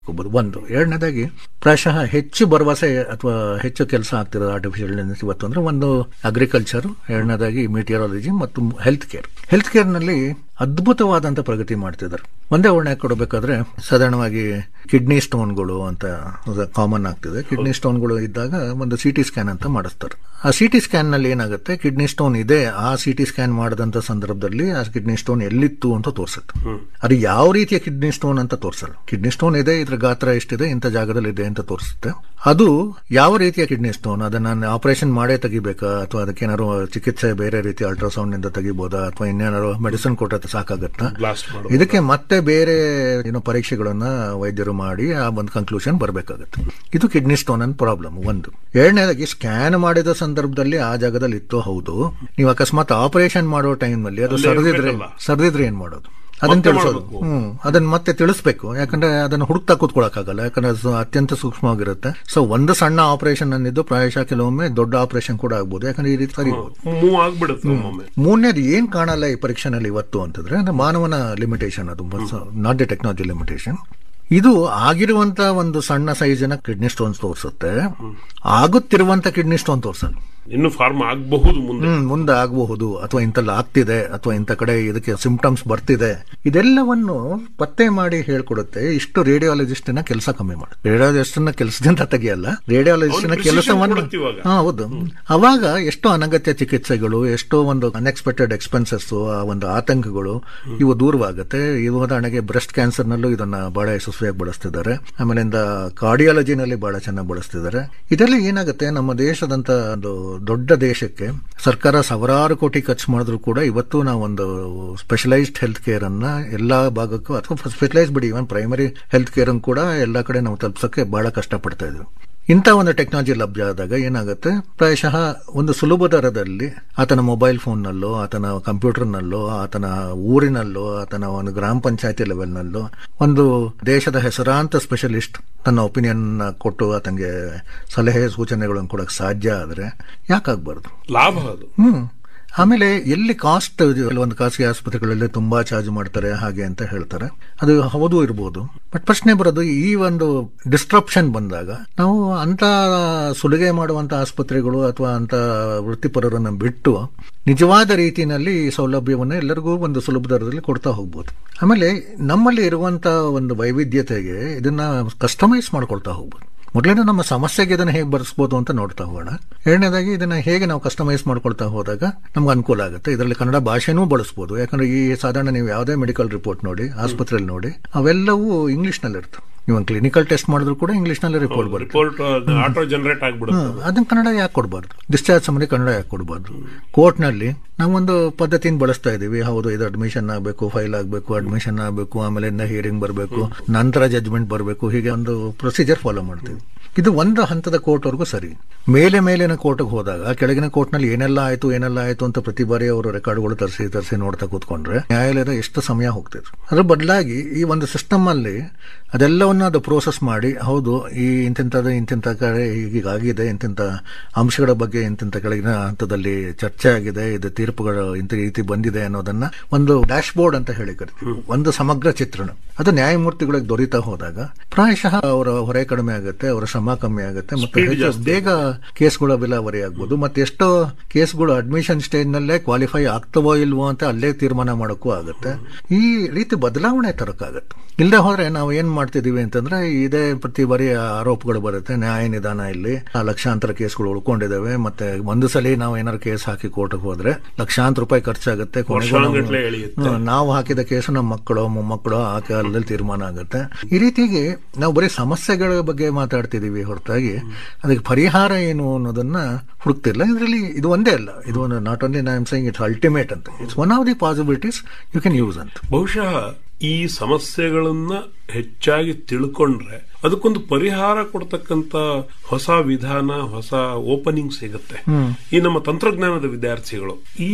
ಹೋಗ್ಬೋದು ಒಂದು ಎರಡನೇದಾಗಿ ಪ್ರಾಯಶಃ ಹೆಚ್ಚು ಭರವಸೆ ಅಥವಾ ಹೆಚ್ಚು ಕೆಲಸ ಆಗ್ತಿರೋದು ಆರ್ಟಿಫಿಷಿಯಲ್ ಇಂಟೆಲಿಜೆನ್ಸ್ ಇವತ್ತು ಅಂದ್ರೆ ಒಂದು ಅಗ್ರಿಕಲ್ಚರ್ ಎರಡನೇದಾಗಿ ಮೆಟೀರಿಯಾಲಜಿ ಮತ್ತು ಹೆಲ್ತ್ ಕೇರ್ ಹೆಲ್ತ್ ಕೇರ್ನಲ್ಲಿ ಅದ್ಭುತವಾದಂತ ಪ್ರಗತಿ ಮಾಡ್ತಿದ್ದಾರೆ ಒಂದೇ ಉದಾಹರಣೆ ಕೊಡಬೇಕಾದ್ರೆ ಸಾಧಾರಣವಾಗಿ ಕಿಡ್ನಿ ಸ್ಟೋನ್ಗಳು ಅಂತ ಕಾಮನ್ ಆಗ್ತಿದೆ ಕಿಡ್ನಿ ಸ್ಟೋನ್ಗಳು ಇದ್ದಾಗ ಒಂದು ಸಿ ಟಿ ಸ್ಕ್ಯಾನ್ ಅಂತ ಮಾಡಿಸ್ತಾರೆ ಆ ಸಿ ಟಿ ಸ್ಕ್ಯಾನ್ ನಲ್ಲಿ ಏನಾಗುತ್ತೆ ಕಿಡ್ನಿ ಸ್ಟೋನ್ ಇದೆ ಆ ಸಿ ಟಿ ಸ್ಕ್ಯಾನ್ ಮಾಡಿದಂತ ಸಂದರ್ಭದಲ್ಲಿ ಆ ಕಿಡ್ನಿ ಸ್ಟೋನ್ ಎಲ್ಲಿತ್ತು ಅಂತ ತೋರಿಸುತ್ತೆ ಅದು ಯಾವ ರೀತಿಯ ಕಿಡ್ನಿ ಸ್ಟೋನ್ ಅಂತ ತೋರಿಸಲ್ಲ ಕಿಡ್ನಿ ಸ್ಟೋನ್ ಇದೆ ಇದ್ರ ಗಾತ್ರ ಎಷ್ಟಿದೆ ಇಂಥ ಜಾಗದಲ್ಲಿ ಇದೆ ಅಂತ ತೋರಿಸುತ್ತೆ ಅದು ಯಾವ ರೀತಿಯ ಕಿಡ್ನಿ ಸ್ಟೋನ್ ಅದನ್ನ ಆಪರೇಷನ್ ಮಾಡೇ ತೆಗಿಬೇಕಾ ಅಥವಾ ಅದಕ್ಕೇನಾದ್ರು ಚಿಕಿತ್ಸೆ ಬೇರೆ ರೀತಿ ಅಲ್ಟ್ರಾಸೌಂಡ್ ನಿಂದ ತೆಗಿಬೋದಾ ಅಥವಾ ಇನ್ನೇನಾದ್ರು ಮೆಡಿಸಿನ್ ಕೊಟ್ಟ ಸಾಕಾಗತ್ತಾ ಬ್ಲಾಸ್ಟ್ ಮಾಡು ಇದಕ್ಕೆ ಮತ್ತೆ ಬೇರೆ ಏನೋ ಪರೀಕ್ಷೆಗಳನ್ನ ವೈದ್ಯರು ಮಾಡಿ ಆ ಒಂದು ಕನ್ಕ್ಲೂಷನ್ ಬರಬೇಕಾಗುತ್ತೆ ಇದು ಕಿಡ್ನಿ ಸ್ಟೋನ್ ಅಂತ ಪ್ರಾಬ್ಲಮ್ ಒಂದು ಎರಡನೇದಾಗಿ ಸ್ಕ್ಯಾನ್ ಮಾಡಿದ ಸಂದರ್ಭದಲ್ಲಿ ಆ ಜಾಗದಲ್ಲಿ ಇತ್ತು ಹೌದು ನೀವು ಅಕಸ್ಮಾತ್ ಆಪರೇಷನ್ ಮಾಡೋ ಟೈಮ್ ನಲ್ಲಿ ಅದು ಅಲ್ಲೇ ಸರಿದಿದ್ರೆ ಇರ್ಬೇಕಲ್ಲ. ಸರಿದಿದ್ರೆ ಏನ್ ಮಾಡೋದು ಅದನ್ನ ಮತ್ತೆ ತಿಳಿಸೋದು ಮಾಡ್ಬೇಕು. ಹ್ಮ್ ಅದನ್ನ ಮತ್ತೆ ತಿಳಿಸ್ಬೇಕು ಯಾಕಂದ್ರೆ ಅದನ್ನ ಹುಡುಕ್ತಾ ಕೂತ್ಕೊಳಕ್ಕಾಗಲ್ಲ ಯಾಕಂದ್ರೆ ಅದು ಅತ್ಯಂತ ಸೂಕ್ಷ್ಮವಾಗಿರುತ್ತೆ ಸೊ ಒಂದು ಸಣ್ಣ ಆಪರೇಷನ್ ಅನ್ನಿದ್ದು ಪ್ರಾಯಶಃ ಕೆಲವೊಮ್ಮೆ ದೊಡ್ಡ ಆಪರೇಷನ್ ಕೂಡ ಆಗ್ಬೋದು ಯಾಕಂದ್ರೆ ಈ ರೀತಿ ಸರಿ ಮೂವ್ ಆಗ್ಬಿಡುತ್ತೆ ಒಮ್ಮೊಮ್ಮೆ ಮೂರನೇದು ಏನ್ ಕಾಣಲ್ಲ ಈ ಪರೀಕ್ಷೆನಲ್ಲಿ ಇವತ್ತು ಅಂತಂದ್ರೆ ಅದು ಮಾನವನ ಲಿಮಿಟೇಷನ್ ಅದು ನಾಟ್ ದ ಟೆಕ್ನಾಲಜಿ ಲಿಮಿಟೇಷನ್ ಇದು ಆಗಿರುವಂತ ಒಂದು ಸಣ್ಣ ಸೈಜಿನ ಕಿಡ್ನಿ ಸ್ಟೋನ್ಸ್ ತೋರಿಸುತ್ತೆ ಆಗುತ್ತಿರುವಂತ ಕಿಡ್ನಿ ಸ್ಟೋನ್ ತೋರ್ಸಲ್ಲ ಇನ್ನು ಫಾರ್ಮ್ ಆಗಬಹುದು ಮುಂದೆ ಹ್ಮ್ ಮುಂದೆ ಆಗಬಹುದು ಅಥವಾ ಇಂತಲ್ಲಿ ಆಗ್ತಿದೆ ಅಥವಾ ಇಂಥ ಕಡೆ ಇದಕ್ಕೆ ಸಿಂಪ್ಟಮ್ಸ್ ಬರ್ತಿದೆ ಇದೆಲ್ಲವನ್ನು ಪತ್ತೆ ಮಾಡಿ ಹೇಳ್ಕೊಡುತ್ತೆ ಇಷ್ಟು ರೇಡಿಯಾಲಜಿಸ್ಟಿನ ಕೆಲಸ ಕಮ್ಮಿ ಮಾಡುತ್ತೆ ರೇಡಿಯಾಲಜಿಸ್ಟಿನ ಕೆಲಸದಿಂದ ತೆಗಿಯಲ್ಲ ರೇಡಿಯಾಲಜಿಸ್ಟಿನ ಅವ್ನು precision ಕೆಲಸವನ್ನು ಕೊಡುತ್ತೆ ಇವಾಗ. ಹಾ ಹೌದು ಅವಾಗ ಎಷ್ಟೋ ಅನಗತ್ಯ ಚಿಕಿತ್ಸೆಗಳು ಎಷ್ಟೋ ಒಂದು ಅನ್ಎಕ್ಸ್ಪೆಕ್ಟೆಡ್ ಎಕ್ಸ್ಪೆನ್ಸಸ್ ಆ ಒಂದು ಆತಂಕಗಳು ಇವು ದೂರವಾಗುತ್ತೆ ಈ ಉದಾಹರಣೆಗೆ ಬ್ರೆಸ್ಟ್ ಕ್ಯಾನ್ಸರ್ ನಲ್ಲೂ ಇದನ್ನ ಬಹಳ ಯಶಸ್ವಿಯಾಗಿ ಬಳಸ್ತಿದ್ದಾರೆ ಆಮೇಲಿಂದ ಕಾರ್ಡಿಯಾಲಜಿನಲ್ಲಿ ಬಹಳ ಚೆನ್ನಾಗಿ ಬಳಸ್ತಿದ್ದಾರೆ ಇದೆಲ್ಲ ಏನಾಗುತ್ತೆ ನಮ್ಮ ದೇಶದಂತ ಒಂದು ದೊಡ್ಡ ದೇಶಕ್ಕೆ ಸರ್ಕಾರ ಸಾವಿರಾರು ಕೋಟಿ ಖರ್ಚು ಮಾಡಿದ್ರು ಕೂಡ ಇವತ್ತು ನಾವೊಂದು ಸ್ಪೆಷಲೈಸ್ಡ್ ಹೆಲ್ತ್ ಕೇರ್ ಅನ್ನ ಎಲ್ಲಾ ಭಾಗಕ್ಕೂ ಅಥವಾ ಸ್ಪೆಷಲೈಸ್ ಬಿಡಿ ಇವನ್ ಪ್ರೈಮರಿ ಹೆಲ್ತ್ ಕೇರ್ ಕೂಡ ಎಲ್ಲಾ ಕಡೆ ನಾವು ತಲುಪಿಸೋಕೆ ಬಹಳ ಕಷ್ಟಪಡ್ತಾ ಇದ್ವಿ ಇಂಥ ಒಂದು ಟೆಕ್ನಾಲಜಿ ಲಭ್ಯ ಆದಾಗ ಏನಾಗುತ್ತೆ ಪ್ರಾಯಶಃ ಒಂದು ಸುಲಭ ದರದಲ್ಲಿ ಆತನ ಮೊಬೈಲ್ ಫೋನ್ನಲ್ಲೋ ಆತನ ಕಂಪ್ಯೂಟರ್ನಲ್ಲೋ ಆತನ ಊರಿನಲ್ಲೋ ಆತನ ಒಂದು ಗ್ರಾಮ ಪಂಚಾಯತಿ ಲೆವೆಲ್ನಲ್ಲೋ ಒಂದು ದೇಶದ ಹೆಸರಾಂತ ಸ್ಪೆಷಲಿಸ್ಟ್ ತನ್ನ ಒಪಿನಿಯನ್ ಕೊಟ್ಟು ಆತನಿಗೆ ಸಲಹೆ ಸೂಚನೆಗಳನ್ನು ಕೊಡಕ್ಕೆ ಸಾಧ್ಯ ಆದರೆ ಯಾಕಾಗಬಾರ್ದು ಲಾಭ ಅದು ಹ್ಮ್ ಆಮೇಲೆ ಎಲ್ಲಿ ಕಾಸ್ಟ್ ಕೆಲವೊಂದು ಖಾಸಗಿ ಆಸ್ಪತ್ರೆಗಳಲ್ಲಿ ತುಂಬಾ ಚಾರ್ಜ್ ಮಾಡ್ತಾರೆ ಹಾಗೆ ಅಂತ ಹೇಳ್ತಾರೆ ಅದು ಹೌದು ಇರ್ಬೋದು ಬಟ್ ಪ್ರಶ್ನೆ ಬರೋದು ಈ ಒಂದು ಡಿಸ್ಟ್ರಪ್ಷನ್ ಬಂದಾಗ ನಾವು ಅಂತ ಸುಲಿಗೆ ಮಾಡುವಂತ ಆಸ್ಪತ್ರೆಗಳು ಅಥವಾ ಅಂತ ವೃತ್ತಿಪರರನ್ನ ಬಿಟ್ಟು ನಿಜವಾದ ರೀತಿಯಲ್ಲಿ ಈ ಸೌಲಭ್ಯವನ್ನು ಎಲ್ಲರಿಗೂ ಒಂದು ಸುಲಭ ದರದಲ್ಲಿ ಕೊಡ್ತಾ ಹೋಗ್ಬೋದು ಆಮೇಲೆ ನಮ್ಮಲ್ಲಿ ಇರುವಂತ ಒಂದು ವೈವಿಧ್ಯತೆಗೆ ಇದನ್ನ ಕಸ್ಟಮೈಸ್ ಮಾಡ್ಕೊಳ್ತಾ ಹೋಗ್ಬೋದು ಮೊದಲನೇ ನಮ್ಮ ಸಮಸ್ಯೆಗೆ ಇದನ್ನ ಹೇಗೆ ಬರ್ಸ್ಬೋದು ಅಂತ ನೋಡ್ತಾ ಹೋಗೋಣ ಎರಡನೇದಾಗಿ ಇದನ್ನ ಹೇಗೆ ನಾವು ಕಸ್ಟಮೈಸ್ ಮಾಡ್ಕೊಳ್ತಾ ಹೋದಾಗ ನಮ್ಗೆ ಅನುಕೂಲ ಆಗುತ್ತೆ ಇದರಲ್ಲಿ ಕನ್ನಡ ಭಾಷೆನೂ ಬಳಸ್ಬೋದು ಯಾಕಂದ್ರೆ ಈ ಸಾಧಾರಣ ನೀವು ಯಾವುದೇ ಮೆಡಿಕಲ್ ರಿಪೋರ್ಟ್ ನೋಡಿ ಆಸ್ಪತ್ರೆಯಲ್ಲಿ ನೋಡಿ ಅವೆಲ್ಲವೂ ಇಂಗ್ಲಿಷ್ ನಲ್ಲಿ ಇರ್ತವೆ ನೀವು ಒಂದು ಕ್ಲಿನಿಕಲ್ ಟೆಸ್ಟ್ ಮಾಡಿದ್ರು ಕೂಡ ಇಂಗ್ಲಿಷ್ ನಲ್ಲಿ ರಿಪೋರ್ಟ್ ಬರುತ್ತೆ ರಿಪೋರ್ಟ್ ಆಟೋ ಜನರೇಟ್ ಆಗ್ಬಿಡುತ್ತೆ ಹ್ಮ್, ಅದನ್ನ ಕನ್ನಡ ಯಾಕೆ ಕೊಡಬಾರ್ದು ಡಿಸ್ಚಾರ್ಜ್ ಸಮಯ ಕನ್ನಡ ಯಾಕೆ ಕೊಡಬಾರ್ದು ಕೋರ್ಟ್ನಲ್ಲಿ ನಾವೊಂದು ಪದ್ಧತಿನ ಬಳಸ್ತಾ ಇದೀವಿ ಹೌದು ಇದು ಅಡ್ಮಿಷನ್ ಆಗಬೇಕು ಫೈಲ್ ಆಗಬೇಕು ಅಡ್ಮಿಷನ್ ಆಗಬೇಕು ಆಮೇಲೆ ಹಿಯರಿಂಗ್ ಬರಬೇಕು ನಂತರ ಜಜ್ಮೆಂಟ್ ಬರಬೇಕು ಹೀಗೆ ಒಂದು ಪ್ರೊಸೀಜರ್ ಫಾಲೋ ಮಾಡ್ತೀವಿ ಇದು ಒಂದು ಹಂತದ ಕೋರ್ಟ್ವರೆಗೂ ಸರಿ ಮೇಲೆ ಮೇಲಿನ ಕೋರ್ಟ್ಗೆ ಹೋದಾಗ ಕೆಳಗಿನ ಕೋರ್ಟ್ನಲ್ಲಿ ಏನೆಲ್ಲ ಆಯ್ತು ಏನೆಲ್ಲ ಆಯ್ತು ಅಂತ ಪ್ರತಿ ಬಾರಿ ಅವರು ರೆಕಾರ್ಡ್ಗಳು ತರಿಸಿ ತರಿಸಿ ನೋಡ್ತಾ ಕೂತ್ಕೊಂಡ್ರೆ ನ್ಯಾಯಾಲಯದ ಎಷ್ಟು ಸಮಯ ಹೋಗ್ತಿದ್ರು ಅದ್ರ ಬದಲಾಗಿ ಈ ಒಂದು ಸಿಸ್ಟಮ್ ಅಲ್ಲಿ ಅದೆಲ್ಲವನ್ನ ಅದು ಪ್ರೋಸೆಸ್ ಮಾಡಿ ಹೌದು ಈ ಇಂತಿಂತದ ಇಂತಿಂತ ಕಡೆ ಹೀಗಾಗಿದೆ ಇಂತಿಂತ ಅಂಶಗಳ ಬಗ್ಗೆ ಇಂತಿಂತ ಕೆಳಗಿನ ಹಂತದಲ್ಲಿ ಚರ್ಚೆ ಆಗಿದೆ ಇದು ತೀರ್ಪುಗಳು ಇಂಥ ರೀತಿ ಬಂದಿದೆ ಅನ್ನೋದನ್ನ ಒಂದು ಡ್ಯಾಶ್ ಬೋರ್ಡ್ ಅಂತ ಹೇಳಿ ಕರಿತೀವಿ ಒಂದು ಸಮಗ್ರ ಚಿತ್ರಣ ಅದು ನ್ಯಾಯಮೂರ್ತಿಗಳಿಗೆ ದೊರೀತಾ ಹೋದಾಗ ಪ್ರಾಯಶಃ ಅವರ ಹೊರೆ ಕಡಿಮೆ ಆಗುತ್ತೆ ಅವರ ಶ್ರಮ ಕಮ್ಮಿ ಆಗುತ್ತೆ ಮತ್ತೆ Speed ಹೆಚ್ಚು ಜಾಸ್ತಿ ಬೇಗ ಕೇಸ್ಗಳ ವಿಲಾವರಿ ಆಗ್ಬೋದು ಮತ್ತೆ ಎಷ್ಟೋ ಕೇಸ್ಗಳು ಅಡ್ಮಿಷನ್ ಸ್ಟೇಜ್ ನಲ್ಲೇ ಕ್ವಾಲಿಫೈ ಆಗ್ತವೋ ಇಲ್ವೋ ಅಂತ ಅಲ್ಲೇ ತೀರ್ಮಾನ ಮಾಡೋಕ್ಕೂ ಆಗುತ್ತೆ ಈ ರೀತಿ ಬದಲಾವಣೆ ತರಕ್ಕಾಗತ್ತೆ ಇಲ್ಲದೆ ಹೋದ್ರೆ ನಾವು ಏನ್ ಮಾಡ್ತಿದೀವಿ ಅಂತಂದ್ರೆ ಇದೇ ಪ್ರತಿ ಬಾರಿ ಆರೋಪಗಳು ಬರುತ್ತೆ ನ್ಯಾಯ ನಿಧಾನ ಇಲ್ಲಿ ಆ ಲಕ್ಷಾಂತರ ಕೇಸ್ಗಳು ಉಳ್ಕೊಂಡಿದ್ದಾವೆ ಮತ್ತೆ ಒಂದು ಸಲ ನಾವು ಏನಾದ್ರು ಕೇಸ್ ಹಾಕಿ ಕೋರ್ಟ್ಗೆ ಹೋದ್ರೆ ಲಕ್ಷಾಂತರ ರೂಪಾಯಿ ಖರ್ಚಾಗುತ್ತೆ ಕೊನೆಗೂ ನಾವು- ವರ್ಷಾನುಗಟ್ಲೆ ಎಳೆಯುತ್ತೆ. ಹ್ಮ್, ನಾವು ಹಾಕಿದ ಕೇಸು ನಮ್ಮ ಮಕ್ಕಳು ಮೊಮ್ಮಕ್ಕಳು ಆ ಕಾಲದಲ್ಲಿ ತೀರ್ಮಾನ ಆಗುತ್ತೆ ಈ ರೀತಿಗೆ ನಾವು ಬರೀ ಸಮಸ್ಯೆಗಳ ಬಗ್ಗೆ ಮಾತಾಡ್ತಿದೀವಿ ಹೊರತಾಗಿ ಅದಕ್ಕೆ ಪರಿಹಾರ ಏನು ಅನ್ನೋದನ್ನ ಹುಡುಕ್ತಿಲ್ಲ ಇದರಲ್ಲಿ ಇದು ಒಂದೇ ಅಲ್ಲ ಇದು not only I am saying it's ultimate ಅಂತ it's one of the possibilities you can use ಅಂತ ಬಹುಶಃ ಈ ಸಮಸ್ಯೆಗಳನ್ನ ಹೆಚ್ಚಾಗಿ ತಿಳ್ಕೊಂಡ್ರೆ ಅದಕ್ಕೊಂದು ಪರಿಹಾರ ಕೊಡ್ತಕ್ಕಂತ ಹೊಸ ವಿಧಾನ ಹೊಸ ಓಪನಿಂಗ್ ಸಿಗುತ್ತೆ ಈ ನಮ್ಮ ತಂತ್ರಜ್ಞಾನದ ವಿದ್ಯಾರ್ಥಿಗಳು ಈ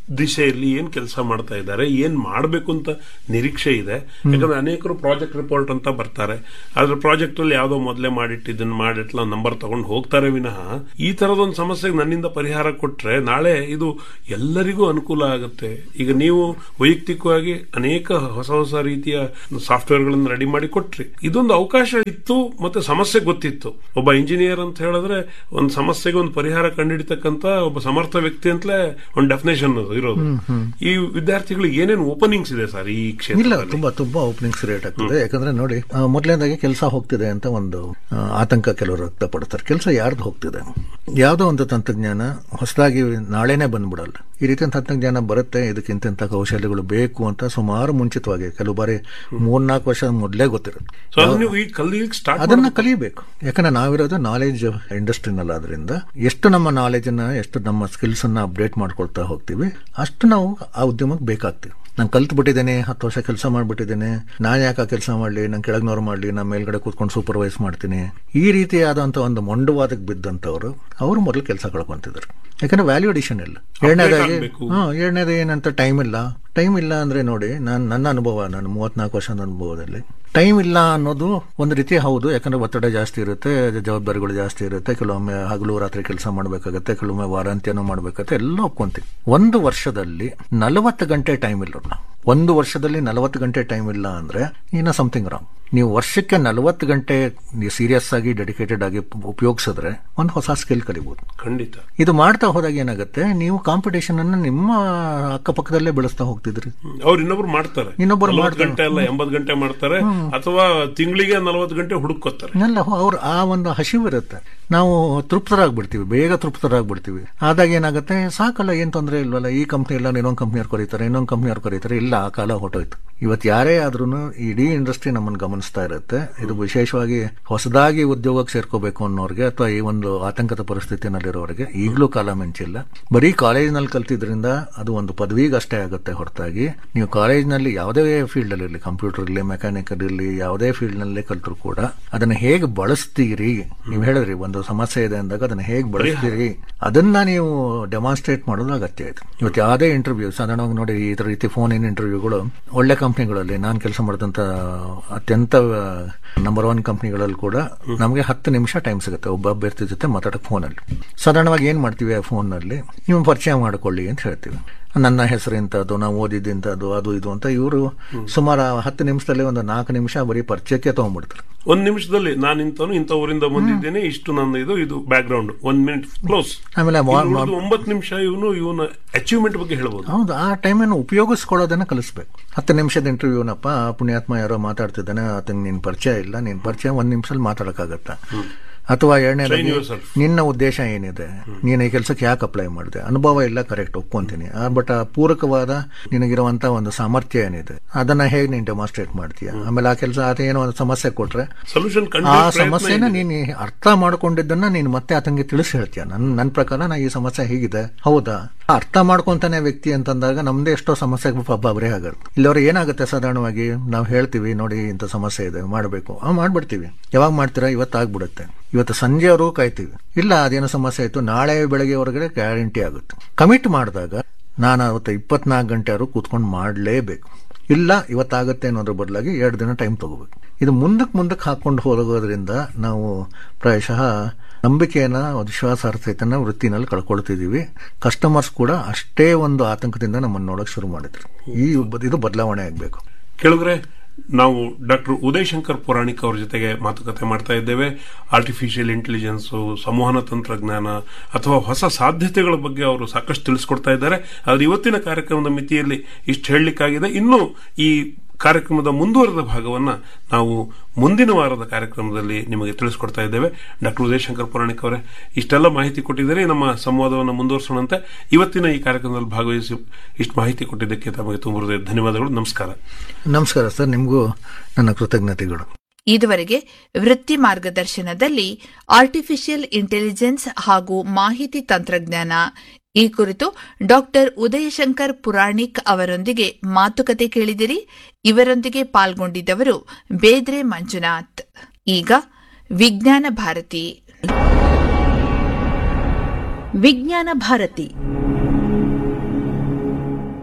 ದಿಶೆಯಲ್ಲಿ ಏನ್ ಕೆಲಸ ಮಾಡ್ತಾ ಇದ್ದಾರೆ ಏನ್ ಮಾಡಬೇಕು ಅಂತ ನಿರೀಕ್ಷೆ ಇದೆ ಯಾಕಂದ್ರೆ ಅನೇಕರು ಪ್ರಾಜೆಕ್ಟ್ ರಿಪೋರ್ಟ್ ಅಂತ ಬರ್ತಾರೆ ಆದ್ರೆ ಪ್ರಾಜೆಕ್ಟ್ ಅಲ್ಲಿ ಯಾವ್ದೋ ಮೊದಲೇ ಮಾಡಿಟ್ಟು ಇದನ್ನ ಮಾಡಿಟ್ಲ ನಂಬರ್ ತಗೊಂಡು ಹೋಗ್ತಾರೆ ವಿನಃ ಈ ತರದೊಂದು ಸಮಸ್ಯೆಗೆ ನನ್ನಿಂದ ಪರಿಹಾರ ಕೊಟ್ರೆ ನಾಳೆ ಇದು ಎಲ್ಲರಿಗೂ ಅನುಕೂಲ ಆಗುತ್ತೆ ಈಗ ನೀವು ವೈಯಕ್ತಿಕವಾಗಿ ಅನೇಕ ಹೊಸ ಹೊಸ ರೀತಿಯ ಸಾಫ್ಟ್ವೇರ್ ಗಳನ್ನ ರೆಡಿ ಮಾಡಿ ಕೊಟ್ರಿ ಇದೊಂದು ಅವಕಾಶ ಇತ್ತು ಮತ್ತೆ ಸಮಸ್ಯೆ ಗೊತ್ತಿತ್ತು ಒಬ್ಬ ಇಂಜಿನಿಯರ್ ಅಂತ ಹೇಳಿದ್ರೆ ಒಂದು ಸಮಸ್ಯೆಗೆ ಒಂದು ಪರಿಹಾರ ಕಂಡುಹಿಡಿತಕ್ಕಂತ ಒಬ್ಬ ಸಮರ್ಥ ವ್ಯಕ್ತಿ ಅಂತಲೇ ಒಂದು ಡೆಫಿನೇಷನ್ ಇರೋದು ಈ ವಿದ್ಯಾರ್ಥಿಗಳಿಗೆ ಏನೇನು ಓಪನಿಂಗ್ಸ್ ಇದೆ ಸರ್ ಈ ಇಲ್ಲ ಕ್ಷೇತ್ರದಲ್ಲಿ ತುಂಬಾ ತುಂಬಾ ಓಪನಿಂಗ್ಸ್ ರೇಟ್ ಆಗ್ತದೆ ಯಾಕಂದ್ರೆ ನೋಡಿ ಆ, ಮೊದಲನೇದಾಗಿ ಕೆಲಸ ಹೋಗ್ತಿದೆ ಅಂತ ಒಂದು ಆ, ಆತಂಕ ಕೆಲವರು ವ್ಯಕ್ತಪಡ್ತಾರೆ ಕೆಲಸ ಯಾರ್ದು ಹೋಗ್ತಿದೆ ಯಾವುದೋ ಒಂದು ತಂತ್ರಜ್ಞಾನ ಹೊಸದಾಗಿ ನಾಳೆನೆ ಬಂದ್ಬಿಡಲ್ಲ ಈ ರೀತಿಯ ತಂತ್ರಜ್ಞಾನ ಬರುತ್ತೆ ಇದಕ್ಕಿಂತ ಇಂಥ ಕೌಶಲ್ಯಗಳು ಬೇಕು ಅಂತ ಸುಮಾರು ಮುಂಚಿತವಾಗಿ ಕೆಲವು ಬಾರಿ ಮೂರ್ನಾಲ್ಕು ವರ್ಷ ಮೊದಲೇ ಗೊತ್ತಿರುತ್ತೆ ಸೊ ಅದು ನೀವು ಈಗ ಕಲಿಯಕ್ಕೆ ಸ್ಟಾರ್ಟ್ ಅದನ್ನ ಕಲಿಬೇಕು ಯಾಕಂದ್ರೆ ನಾವಿರೋದು ನಾಲೆಜ್ ಇಂಡಸ್ಟ್ರಿನಲ್ಲಿ ಆದ್ರಿಂದ ಎಷ್ಟು ನಮ್ಮ ನಾಲೆಜ್ ಅನ್ನ ಎಷ್ಟು ನಮ್ಮ ಸ್ಕಿಲ್ಸ್ ಅನ್ನ ಅಪ್ಡೇಟ್ ಮಾಡ್ಕೊಳ್ತಾ ಹೋಗ್ತೀವಿ ಅಷ್ಟು ನಾವು ಆ ಉದ್ಯಮಕ್ಕೆ ಬೇಕಾಗ್ತೀವಿ ನಾನು ಕಲ್ತು ಬಿಟ್ಟಿದ್ದೇನೆ ಹತ್ತು ವರ್ಷ ಕೆಲಸ ಮಾಡ್ಬಿಟ್ಟಿದ್ದೇನೆ ನಾನು ಯಾಕೆ ಆ ಕೆಲಸ ಮಾಡಲಿ ನಾನು ಕೆಳಗ್ನವ್ರು ಮಾಡಲಿ ನಾನು ಮೇಲ್ಗಡೆ ಕೂತ್ಕೊಂಡು ಸೂಪರ್ವೈಸ್ ಮಾಡ್ತೀನಿ ಈ ರೀತಿಯಾದಂಥ ಒಂದು ಮೊಂಡುವಾದಕ್ಕೆ ಬಿದ್ದಂಥವ್ರು ಅವರು ಮೊದಲು ಕೆಲಸ ಕಳ್ಕೊಂತಿದ್ರು ಯಾಕಂದ್ರೆ ವ್ಯಾಲ್ಯೂ ಅಡಿಷನ್ ಇಲ್ಲ ಎರಡನೇದಾಗಿ ಆಗ್ಬೇಕು. ಹಾ ಎರಡನೇದು ಏನಂತ ಟೈಮ್ ಇಲ್ಲ ಟೈಮ್ ಇಲ್ಲ ಅಂದ್ರೆ ನೋಡಿ ನಾನು ನನ್ನ ಅನುಭವ ನಾನು ಮೂವತ್ನಾಲ್ಕು ವರ್ಷದ ಅನುಭವದಲ್ಲಿ ಟೈಮ್ ಇಲ್ಲ ಅನ್ನೋದು ಒಂದು ರೀತಿ ಹೌದು ಯಾಕಂದ್ರೆ ಒತ್ತಡ ಜಾಸ್ತಿ ಇರುತ್ತೆ ಜವಾಬ್ದಾರಿಗಳು ಜಾಸ್ತಿ ಇರುತ್ತೆ ಕೆಲವೊಮ್ಮೆ ಹಗಲು ರಾತ್ರಿ ಕೆಲಸ ಮಾಡಬೇಕಾಗತ್ತೆ ಕೆಲವೊಮ್ಮೆ ವಾರಾಂತ್ಯನೂ ಮಾಡಬೇಕಾಗತ್ತೆ ಎಲ್ಲ ಒಪ್ಕೊಂತೀವಿ ಒಂದು ವರ್ಷದಲ್ಲಿ ನಲವತ್ತು ಗಂಟೆ ಟೈಮ್ ಇಲ್ಲ ಒಂದು ವರ್ಷದಲ್ಲಿ ನಲವತ್ತು ಗಂಟೆ ಟೈಮ್ ಇಲ್ಲ ಅಂದ್ರೆ ಇನ್ನ ಸಮಥಿಂಗ್ ರಾಂಗ್ ನೀವು ವರ್ಷಕ್ಕೆ ನಲವತ್ತು ಗಂಟೆ ಸೀರಿಯಸ್ ಆಗಿ ಡೆಡಿಕೇಟೆಡ್ ಆಗಿ ಉಪಯೋಗಿಸಿದ್ರೆ ಒಂದು ಹೊಸ ಸ್ಕಿಲ್ ಕಲಿಬಹುದು ಖಂಡಿತ ಇದು ಮಾಡ್ತಾ ಹೋದಾಗ ಏನಾಗುತ್ತೆ ನೀವು ಕಾಂಪಿಟೇಷನ್ ಅನ್ನ ನಿಮ್ಮ ಅಕ್ಕಪಕ್ಕದಲ್ಲೇ ಬೆಳೆಸ್ತಾ ಹೋಗ್ತಿದ್ರಿ ಅವ್ರು ಇನ್ನೊಬ್ರು ಮಾಡ್ತಾರೆ ಇನ್ನೊಬ್ರು ನಲವತ್ತು ಮಾಡ್ತಾರೆ. ಗಂಟೆ ಅಲ್ಲ ಎಂಬತ್ತು ಗಂಟೆ ಮಾಡ್ತಾರೆ ಅಥವಾ ತಿಂಗಳಿಗೆ ನಲವತ್ತು ಗಂಟೆ ಹುಡುಕೋತಾರೆ ಎಲ್ಲ ಅವ್ರ ಆ ಒಂದು ಹಸಿವಿರುತ್ತೆ ನಾವು ತೃಪ್ತರಾಗ್ಬಿಡ್ತೀವಿ ಬೇಗ ತೃಪ್ತರಾಗ್ಬಿಡ್ತೀವಿ ಆದಾಗ ಏನಾಗುತ್ತೆ ಸಾಕಲ್ಲ ಏನ್ ತೊಂದರೆ ಇಲ್ವಲ್ಲ ಈ ಕಂಪ್ನಿ ಇಲ್ಲ ಇನ್ನೊಂದು ಕಂಪ್ನಿಯವ್ರು ಕರೀತಾರೆ ಇನ್ನೊಂದು ಕಂಪ್ನಿಯವ್ರು ಕರೀತಾರೆ ಇಲ್ಲ ಆ ಕಾಲ ಹೊಟ್ಟೋಯ್ತು ಇವತ್ತು ಯಾರೇ ಆದ್ರೂ ಇಡೀ ಇಂಡಸ್ಟ್ರಿ ನಮ್ಮನ್ನು ಗಮನಿಸ್ತಾ ಇರುತ್ತೆ ಇದು ವಿಶೇಷವಾಗಿ ಹೊಸದಾಗಿ ಉದ್ಯೋಗಕ್ಕೆ ಸೇರ್ಕೋಬೇಕು ಅನ್ನೋರಿಗೆ ಅಥವಾ ಈ ಒಂದು ಆತಂಕದ ಪರಿಸ್ಥಿತಿನಲ್ಲಿರೋರಿಗೆ ಈಗಲೂ ಕಾಲ ಮಿಂಚಿಲ್ಲ ಬರೀ ಕಾಲೇಜ್ನಲ್ಲಿ ಕಲ್ತಿದ್ರಿಂದ ಅದು ಒಂದು ಪದವಿಗೆ ಅಷ್ಟೇ ಆಗುತ್ತೆ ಹೊರತಾಗಿ ನೀವು ಕಾಲೇಜ್ನಲ್ಲಿ ಯಾವುದೇ ಫೀಲ್ಡ್ ಅಲ್ಲಿ ಇರಲಿ ಕಂಪ್ಯೂಟರ್ ಇರಲಿ ಮೆಕ್ಯಾನಿಕಲ್ ಇರಲಿ ಯಾವುದೇ ಫೀಲ್ಡ್ ನಲ್ಲೇ ಕಲ್ತರು ಕೂಡ ಅದನ್ನ ಹೇಗೆ ಬಳಸ್ತೀರಿ ನೀವು ಹೇಳಿದ್ರಿ ಒಂದು ಸಮಸ್ಯೆ ಇದೆ ಅಂದಾಗ ಅದನ್ನ ಹೇಗೆ ಬಳಸ್ತೀರಿ ಅದನ್ನ ನೀವು ಡೆಮಾನ್ಸ್ಟ್ರೇಟ್ ಮಾಡೋದು ಅಗತ್ಯ ಇದೆ ಇವತ್ತು ಯಾವುದೇ ಇಂಟರ್ವ್ಯೂ ಸಾಧಾರಣವಾಗಿ ನೋಡಿ ಈ ತರ ರೀತಿ ಫೋನ್ ಇನ್ ಇಂಟರ್ವ್ಯೂಗಳು ಒಳ್ಳೆ ಕಂಪ್ನಿಗಳಲ್ಲಿ ನಾನು ಕೆಲಸ ಮಾಡಿದಂತ ಅತ್ಯಂತ ನಂಬರ್ ಒನ್ ಕಂಪ್ನಿಗಳಲ್ಲಿ ಕೂಡ ನಮಗೆ ಹತ್ತು ನಿಮಿಷ ಟೈಮ್ ಸಿಗುತ್ತೆ ಒಬ್ಬ ಅಭ್ಯರ್ಥಿ ಜೊತೆ ಮಾತಾಡಕ್ಕೆ ಫೋನಲ್ಲಿ ಸಾಧಾರಣವಾಗಿ ಏನ್ ಮಾಡ್ತೀವಿ ಆ ಫೋನ್ನಲ್ಲಿ ನೀವು ಪರಿಚಯ ಮಾಡ್ಕೊಳ್ಳಿ ಅಂತ ಹೇಳ್ತೀವಿ ನನ್ನ ಹೆಸರು ಇಂಥದ್ದು ನಾವು ಓದಿದ್ದಿಂಥದ್ದು ಅದು ಇದು ಅಂತ ಇವರು ಸುಮಾರು ಆ ಹತ್ತು ನಿಮಿಷದಲ್ಲಿ ಒಂದು ನಾಲ್ಕು ನಿಮಿಷ ಬರೀ ಪರಿಚಯಕ್ಕೆ ತಗೊಂಡ್ಬಿಡ್ತಾರೆ ಒಂದ್ ನಿಮಿಷದಲ್ಲಿ ನಾನು ಇಂಥವನು ಇಂಥ ಊರಿಂದ ಬಂದಿದ್ದೇನೆ ಇಷ್ಟು ನನ್ನ ಇದು ಇದು ಬ್ಯಾಕ್ ಗ್ರೌಂಡ್ ಒಂದ್ ಮಿನಿಟ್ ಕ್ಲೋಸ್ ಆಮೇಲೆ ವಾ- ಒಂಬತ್ತು ನಿಮಿಷ ಇವನು ಇವನ ಅಚೀವ್ಮೆಂಟ್ ಬಗ್ಗೆ ಹೇಳ್ಬೋದು ಹೌದು ಆ ಟೈಮನ್ನು ಉಪಯೋಗಿಸ್ಕೊಳ್ಳೋದನ್ನ ಕಲಿಸ್ಬೇಕು ಹತ್ತು ನಿಮಿಷದ ಇಂಟರ್ವ್ಯೂನಪ್ಪ ಪುಣ್ಯಾತ್ಮ ಯಾರೋ ಮಾತಾಡ್ತಿದ್ದಾನೆ ಆತಂಗೆ ನಿನ್ ಪರಿಚಯ ಇಲ್ಲ ನಿನ್ ಪರಿಚಯ ಒಂದ್ ನಿಮಿಷದಲ್ಲಿ ಮಾತಾಡಕ್ಕಾಗತ್ತಾ ಅಥವಾ ಎರಡನೇದಾಗಿ Train yourself. ನಿನ್ನ ಉದ್ದೇಶ ಏನಿದೆ ನೀನು ಈ ಕೆಲಸಕ್ಕೆ ಯಾಕೆ ಅಪ್ಲೈ ಮಾಡಿದೆ ಅನುಭವ ಇಲ್ಲ ಕರೆಕ್ಟ್ ಒಪ್ಕೊಂತೀನಿ ಬಟ್ ಆ ಪೂರಕವಾದ ನಿನಗಿರುವಂತ ಒಂದು ಸಾಮರ್ಥ್ಯ ಏನಿದೆ ಅದನ್ನ ಹೇಗೆ ನೀನು ಡೆಮಾನ್ಸ್ಟ್ರೇಟ್ ಮಾಡ್ತೀಯ ಆಮೇಲೆ ಆ ಕೆಲಸ ಏನೋ ಒಂದು ಸಮಸ್ಯೆ ಕೊಟ್ರೆ ಸೊಲ್ಯೂಷನ್ ಆ ಸಮಸ್ಯೆನ ನೀನು ಅರ್ಥ ಮಾಡ್ಕೊಂಡಿದ್ದನ್ನ ನೀನು ಮತ್ತೆ ಆತಂಗೆ ತಿಳಿಸಿ ಹೇಳ್ತೀಯ ನನ್ ನನ್ನ ಪ್ರಕಾರ ನಾ ಈ ಸಮಸ್ಯೆ ಹೀಗಿದೆ ಹೌದಾ ಅರ್ಥ ಮಾಡ್ಕೊಂತಾನೆ ವ್ಯಕ್ತಿ ಅಂತಂದಾಗ ನಮ್ದೇ ಎಷ್ಟೋ ಸಮಸ್ಯೆ ಬರೇ ಆಗುತ್ತೆ ಇಲ್ಲವ್ರು ಏನಾಗುತ್ತೆ ಸಾಧಾರಣವಾಗಿ ನಾವು ಹೇಳ್ತೀವಿ ನೋಡಿ ಇಂಥ ಸಮಸ್ಯೆ ಇದೆ ಮಾಡಬೇಕು ಆ ಮಾಡ್ಬಿಡ್ತೀವಿ ಯಾವಾಗ ಮಾಡ್ತೀರಾ ಇವತ್ತು ಆಗ್ಬಿಡುತ್ತೆ ಇವತ್ತು ಸಂಜೆವರೆಗೂ ಕಾಯ್ತೀವಿ ಇಲ್ಲ ಅದೇನೋ ಸಮಸ್ಯೆ ಆಯ್ತು ನಾಳೆ ಬೆಳಗ್ಗೆವರೆಗೆ ಗ್ಯಾರಂಟಿ ಆಗುತ್ತೆ ಕಮಿಟ್ ಮಾಡಿದಾಗ ನಾನು ಅವತ್ತು ಇಪ್ಪತ್ನಾಲ್ಕು ಗಂಟೆ ಆದ್ರೂ ಕೂತ್ಕೊಂಡು ಮಾಡಲೇಬೇಕು ಇಲ್ಲ ಇವತ್ತಾಗತ್ತೆ ಅನ್ನೋದ್ರ ಬದಲಾಗಿ ಎರಡು ದಿನ ಟೈಮ್ ತಗೋಬೇಕು ಇದು ಮುಂದಕ್ಕೆ ಮುಂದಕ್ಕೆ ಹಾಕೊಂಡು ಹೋಗೋದ್ರಿಂದ ನಾವು ಪ್ರಾಯಶಃ ನಂಬಿಕೆಯನ್ನ ವಿಶ್ವಾಸಾರ್ಹತೆಯನ್ನ ವೃತ್ತಿನಲ್ಲಿ ಕಳ್ಕೊಳ್ತಿದೀವಿ ಕಸ್ಟಮರ್ಸ್ ಕೂಡ ಅಷ್ಟೇ ಒಂದು ಆತಂಕದಿಂದ ನಮ್ಮನ್ನು ನೋಡಕ್ ಶುರು ಮಾಡಿದ್ರು ಈ ಬ- ಇದು ಬದಲಾವಣೆ ಆಗಬೇಕು ಕೇಳಿದ್ರೆ ನಾವು ಡಾಕ್ಟರ್ ಉದಯ್ ಶಂಕರ್ ಪುರಾಣಿಕ್ ಅವ್ರ ಜೊತೆಗೆ ಮಾತುಕತೆ ಮಾಡ್ತಾ ಇದ್ದೇವೆ ಆರ್ಟಿಫಿಷಿಯಲ್ ಇಂಟೆಲಿಜೆನ್ಸ್ ಸಂವಹನ ತಂತ್ರಜ್ಞಾನ ಅಥವಾ ಹೊಸ ಸಾಧ್ಯತೆಗಳ ಬಗ್ಗೆ ಅವರು ಸಾಕಷ್ಟು ತಿಳಿಸ್ಕೊಡ್ತಾ ಇದ್ದಾರೆ ಆದ್ರೆ ಇವತ್ತಿನ ಕಾರ್ಯಕ್ರಮದ ಮಿತಿಯಲ್ಲಿ ಇಷ್ಟು ಹೇಳಲಿಕ್ಕಾಗಿದೆ ಇನ್ನು ಈ ಕಾರ್ಯಕ್ರಮದ ಮುಂದುವರೆದ ಭಾಗವನ್ನ ನಾವು ಮುಂದಿನ ವಾರದ ಕಾರ್ಯಕ್ರಮದಲ್ಲಿ ನಿಮಗೆ ತಿಳಿಸ್ಕೊಡ್ತಾ ಇದ್ದೇವೆ ಡಾಕ್ಟರ್ ಉದಯ್ ಶಂಕರ್ ಪುರಾಣಿಕ್ ಅವರೇ ಇಷ್ಟೆಲ್ಲ ಮಾಹಿತಿ ಕೊಟ್ಟಿದ್ದಾರೆ ನಮ್ಮ ಸಂವಾದವನ್ನು ಮುಂದುವರಿಸೋಣಂತೆ ಇವತ್ತಿನ ಈ ಕಾರ್ಯಕ್ರಮದಲ್ಲಿ ಭಾಗವಹಿಸಿ ಇಷ್ಟು ಮಾಹಿತಿ ಕೊಟ್ಟಿದ್ದಕ್ಕೆ ತಮಗೆ ತುಂಬ ಹೃದಯ ಧನ್ಯವಾದಗಳು ನಮಸ್ಕಾರ ನಮಸ್ಕಾರ ಸರ್ ನಿಮಗೂ ನನ್ನ ಕೃತಜ್ಞತೆಗಳು ಇದುವರೆಗೆ ವೃತ್ತಿ ಮಾರ್ಗದರ್ಶನದಲ್ಲಿ ಆರ್ಟಿಫಿಷಿಯಲ್ ಇಂಟೆಲಿಜೆನ್ಸ್ ಹಾಗೂ ಮಾಹಿತಿ ತಂತ್ರಜ್ಞಾನ ಈ ಕುರಿತು ಡಾಕ್ಟರ್ ಉದಯಶಂಕರ್ ಪುರಾಣಿಕ್ ಅವರೊಂದಿಗೆ ಮಾತುಕತೆ ಕೇಳಿದಿರಿ ಇವರೊಂದಿಗೆ ಪಾಲ್ಗೊಂಡಿದ್ದವರು ಬೇದ್ರೆ ಮಂಜುನಾಥ್ ಈಗ ವಿಜ್ಞಾನ ಭಾರತಿ ವಿಜ್ಞಾನ ಭಾರತಿ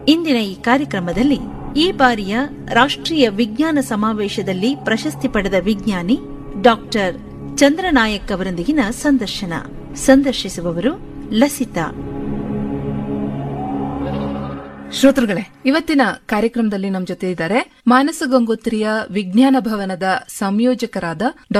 ಇಂದಿನ ಈ ಕಾರ್ಯಕ್ರಮದಲ್ಲಿ ಈ ಬಾರಿಯ ರಾಷ್ಟ್ರೀಯ ವಿಜ್ಞಾನ ಸಮಾವೇಶದಲ್ಲಿ ಪ್ರಶಸ್ತಿ ಪಡೆದ ವಿಜ್ಞಾನಿ ಡಾಕ್ಟರ್ ಚಂದ್ರನಾಯಕ್ ಅವರೊಂದಿಗಿನ ಸಂದರ್ಶನ ಸಂದರ್ಶಿಸುವವರು ಲಸಿತಾ ಶ್ರೋತೃಗಳೇ ಇವತ್ತಿನ ಕಾರ್ಯಕ್ರಮದಲ್ಲಿ ನಮ್ಮ ಜೊತೆ ಇದ್ದಾರೆ ಮಾನಸ ಗಂಗೋತ್ರಿಯ ವಿಜ್ಞಾನ ಭವನದ ಸಂಯೋಜಕರಾದ